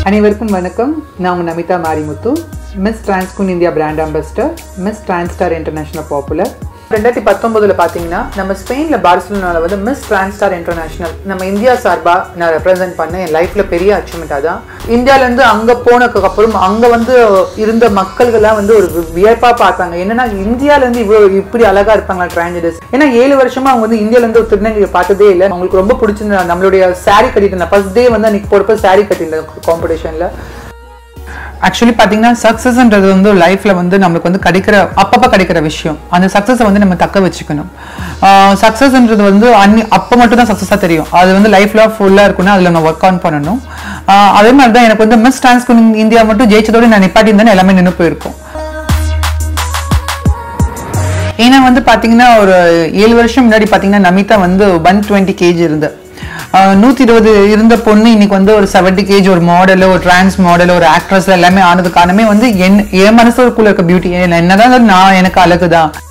அனைவருக்கும் வணக்கம் நான் உங்கள் Namitha Marimuthu miss Transqueen India brand ambassador miss Transtar international popular ரெண்டாயிரத்தி பத்தொன்பதுல பார்த்தீங்கன்னா நம்ம ஸ்பெயினில் பார்சலோனாவில் வந்து மிஸ் டிரான்ஸ்டார் இன்டர்நேஷனல் நம்ம இந்தியா சார்பாக நான் ரெப்ரசென்ட் பண்ண என் லைஃப்பில் பெரிய அச்சீவ்மெண்ட் அதான் இந்தியாவிலேருந்து அங்கே போனதுக்கு அப்புறம் அங்கே வந்து இருந்த மக்கள்கள்லாம் வந்து ஒரு வியப்பாக பார்த்தாங்க என்னன்னா இந்தியாவிலேருந்து இவ்வளோ இப்படி அழகாக இருப்பாங்களா டிரான்ஜெண்டர்ஸ் ஏன்னா ஏழு வருஷமா அவங்க வந்து இந்தியாவிலேருந்து ஒரு திருநெல்வேலி பார்த்ததே இல்லை அவங்களுக்கு ரொம்ப பிடிச்சிருந்த நம்மளுடைய saree கட்டிட்டு ஃபர்ஸ்ட் டே வந்து அன்னைக்கு போகிறப்ப saree கட்டியிருந்தேன் காம்படிஷனில் ஆக்சுவலி பார்த்தீங்கன்னா சக்ஸஸ்ன்றது வந்து லைஃப்பில் வந்து நம்மளுக்கு வந்து கிடைக்கிற அப்பப்போ கிடைக்கிற விஷயம் அந்த சக்ஸஸை வந்து நம்ம தக்க வச்சுக்கணும் சக்ஸஸ்ன்றது வந்து அன்னி அப்போ மட்டும் தான் சக்ஸஸாக தெரியும் அது வந்து லைஃப்ல ஃபுல்லாக இருக்குன்னா அதில் நான் ஒர்க் ஆன் பண்ணணும் ஆஹ் அதே மாதிரி தான் எனக்கு வந்து மிஸ் டிரான்ஸ்குன் இந்தியா மட்டும் ஜெயிச்சதோட நான் நிப்பாட்டி இருந்தேன் எல்லாமே நின்று போயிருக்கும் ஏன்னா வந்து பார்த்தீங்கன்னா ஒரு ஏழு வருஷம் முன்னாடி பார்த்தீங்கன்னா நமிதா வந்து ஒன் டுவெண்ட்டி கேஜி இருந்தேன் நூற்றி இருபது இருந்த பொண்ணு இன்னைக்கு வந்து ஒரு செவன்ட்டி கேஜி ஒரு மாடல் ஒரு டிரான்ஸ் மாடல் ஒரு ஆக்ட்ரஸ் எல்லாமே ஆனது காரணமே வந்து என் என் மனசுக்குள்ள இருக்க பியூட்டி என்னதான் இருந்தாலும் நான் எனக்கு அழகு தான்